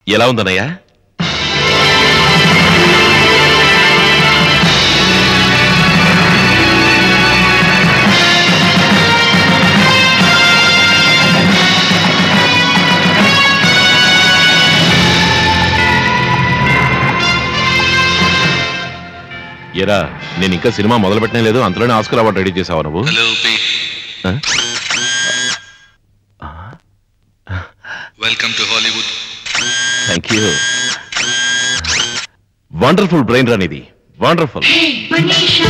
ఎలా ఉందన్నయ్యా ఎరా నేను ఇంకా సినిమా మొదలు పెట్టనే లేదు అంతలోనే ఆస్కర్ అవార్డు రెడీ చేసావా నువ్వు హలో ఆ? Welcome to Hollywood thank you wonderful brain run ఇది wonderful Manisha.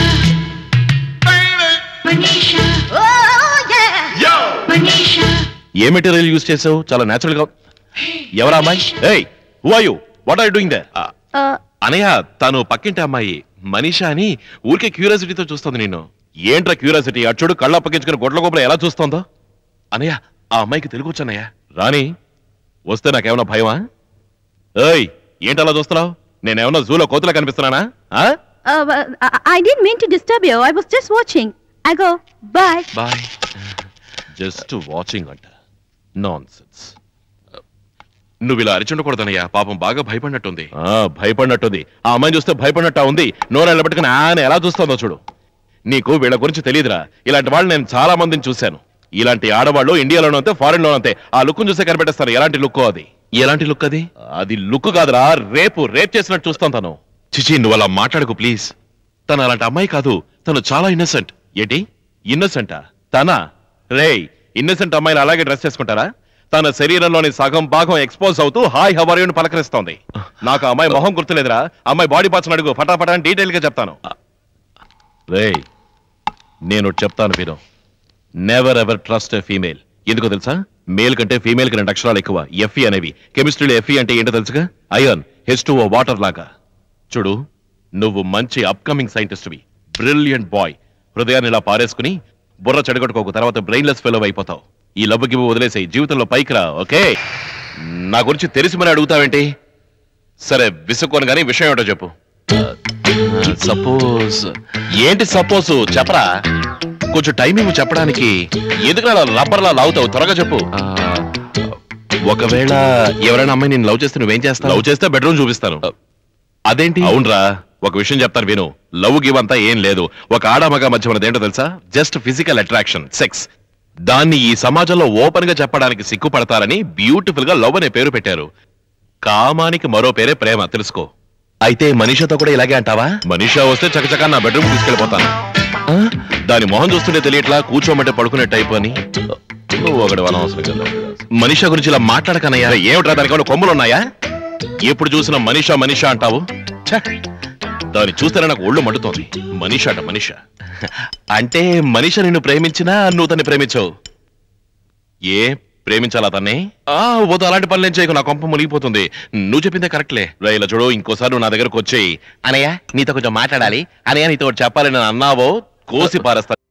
Manisha. Oh, yeah. Manisha. ఏ మెటీరియల్ యూజ్ చేసావు చాలా నేచురల్ గా ఎవరా అమ్మాయి ఏయ్ who are you what are doing దే Uh, అనయ్య తను పక్కింటి అమ్మాయి మనీషా అని ఊరికే క్యూరియాసిటీతో చూస్తుంది నేను ఏంట్రా క్యూరియాసిటీ అచ్చుడు కళ్ళ అప్పగించుకుని గొడ్ల గొప్పలు ఎలా చూస్తోందో అనయ్య ఆ అమ్మాయికి తెలుగు వచ్చన్నయ్య రాని వస్తే నాకేమన్నా భయమా ఏయ్ ఏంటలా చూస్తున్నావు నేనేమన్నా జూలో కోతులా కనిపిస్తున్నానా ఆ? uh, I, I didn't mean to disturb you. I was just watching. I go, bye. Bye just watching అంట నాన్ సెన్స్ నువ్వు ఇలా అరిచుండకూడదనయ్యా పాపం బాగా భయపడినట్టుంది భయపడినట్టుంది ఆ అమ్మాయిని చూస్తే భయపడినట్టు ఉంది నోరు నిలబెట్టుకుని ఆయన ఎలా చూస్తుందో చూడు నీకు వీళ్ళ గురించి తెలియదురా ఇలాంటి వాళ్ళు నేను చాలా మందిని చూశాను ఇలాంటి ఆడవాళ్ళు ఇండియాలోనూ అంతే ఫారెన్ లోనూ అంతే ఆ లుక్ చూస్తే కనిపెట్టేస్తారు ఎలాంటి లుక్ అది ఎలాంటి లుక్ అది అది లుక్ కాదురా రేపు రేప్ చేసినట్టు చూస్తాను తను చిచి నువ్వు అలా మాట్లాడకు ప్లీజ్ తను అలాంటి అమ్మాయి కాదు తను చాలా ఇన్నసెంట్ ఏంటి ఇన్నసెంటా తనా రేయ్ ఇన్నసెంట్ అమ్మాయిలు అలాగే డ్రెస్ చేసుకుంటారా తన శరీరంలోని సగం భాగం ఎక్స్పోజ్ అవుతూ హాయ్ హవర్ పలకరిస్తోంది నాకు ఆ అమ్మాయి మొహం గుర్తులేదురా అమ్మాయి బాడీ పార్ట్స్ అడుగు ఫటాఫటా అని డీటెయిల్ గా చెప్తాను రేయ్ నేను ఒకటి చెప్తాను విను never ever trust a female ఎందుకో తెలుసా మేల్ కంటే ఫీమేల్ కి రెండు అక్షరాలు ఎక్కువ ఎఫ్ఈ అనేవి కెమిస్ట్రీలో ఎఫ్ఈ అంటే ఏంటో తెలుసుగా అయర్న్ హెస్ టు వాటర్ లాగా చూడు నువ్వు మంచి అప్కమింగ్ సైంటిస్ట్వి బ్రిలియంట్ బాయ్ హృదయాన్ని ఇలా పారేసుకుని బుర్ర చెడగొట్టుకోకు తర్వాత బ్రెయిన్లెస్ ఫెలో అయిపోతావు ఈ లవ్వుకి వదిలేసాయి జీవితంలో పైకి రా ఓకే నా గురించి తెలిసి మరి అడుగుతావేంటి సరే విసుక్కోను కానీ విషయం ఏంటో చెప్పు సపోజ్ ఏంటి సపోజ్ చెప్పరా కొంచెం టైం ఇవ్వు చెప్పడానికి ఎందుకు అలా రబ్బర్లా లాగుతావు త్వరగా చెప్పు ఒకవేళ ఎవరైనా అమ్మాయి నేను లవ్ చేస్తే నువ్వేం చేస్తావు లవ్ చేస్తే బెడ్రూమ్ చూపిస్తాను అదేంటి అవునరా ఒక విషయం చెప్తాను విను లవ్ గివ్ అంతా ఏం లేదు ఒక ఆడ మగ మధ్య మనది ఏంటో తెలుసా జస్ట్ ఫిజికల్ అట్రాక్షన్ సెక్స్ దాన్ని ఈ సమాజంలో ఓపెన్ గా చెప్పడానికి సిగ్గుపడతారని బ్యూటిఫుల్ గా లవ్ అనే పేరు పెట్టారు కామానికి మరో పేరే ప్రేమ తెలుసుకో అయితే మనీషాతో కూడా ఇలాగే అంటావా మనీషా వస్తే చకచకా నా బెడ్రూమ్ తీసుకెళ్ళిపోతాను ఆ? దాని మొహం చూస్తుంటే తెలియట్లా కూర్చోమంటే పడుకునే టైప్ అని నువ్వు ఒకటి అనవసరం కదా మనీషా గురించి ఇలా మాట్లాడకనయ్యా ఏమిట్రా దానికి ఏమైనా కొమ్ములు ఉన్నాయా ఎప్పుడు చూసినా మనీషా మనీషా అంటావు ఛ! దాన్ని చూస్తేనే నాకు ఒళ్ళు మండుతోంది మనీషా అంట మనీషా అంటే మనీషా నిన్ను ప్రేమించినా నువ్వు తన్ని ప్రేమించవు ఏ ప్రేమించాలా తన్ని ఆ వద్దు అలాంటి పనులు ఏం చేయకు నా కొంప మునిగిపోతుంది నువ్వు చెప్పిందే కరెక్ట్లే రైలా చూడు ఇంకోసారి నువ్వు నా దగ్గరకు వచ్చేయి అనయ్య నీతో కొంచెం మాట్లాడాలి అనయ్య నీతో ఒకటి చెప్పాలని అన్నావో కోసి పారేస్తా